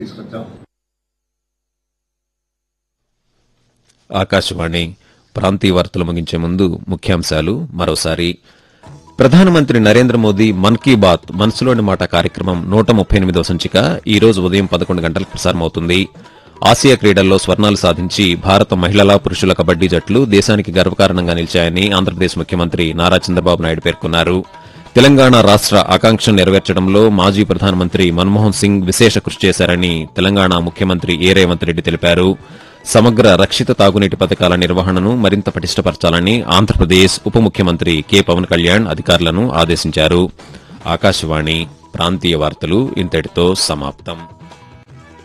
తీసుకొచ్చాం ఆకాశవాణి ప్రాంతీయ వార్తలు ముగించే ముందు ముఖ్యాంశాలు మరోసారి ప్రధానమంత్రి నరేంద్ర మోదీ మన్ కీ బాత్ మనసులోని మాట కార్యక్రమం నూట ముప్పై ఎనిమిదవ సంచిక ఈ రోజు ఉదయం పదకొండు గంటలకు ప్రసారమవుతుంది ఆసియా క్రీడల్లో స్వర్ణాలు సాధించి భారత మహిళల పురుషుల కబడ్డీ జట్లు దేశానికి గర్వకారణంగా నిలిచాయని ఆంధ్రప్రదేశ్ ముఖ్యమంత్రి నారా చంద్రబాబు నాయుడు పేర్కొన్నారు తెలంగాణ రాష్ట ఆకాంక్షను నెరవేర్చడంలో మాజీ ప్రధానమంత్రి మన్మోహన్ సింగ్ విశేష కృషి చేశారని తెలంగాణ ముఖ్యమంత్రి ఏ రేవంత్ రెడ్డి తెలిపారు సమగ్ర రక్షిత తాగునీటి పథకాల నిర్వహణను మరింత పటిష్టపరచాలని ఆంధ్రప్రదేశ్ ఉప ముఖ్యమంత్రి కె పవన్ కళ్యాణ్ అధికారులను ఆదేశించారు ఆకాశవాణి ప్రాంతీయ వార్తలు ఇంతటితో సమాప్తం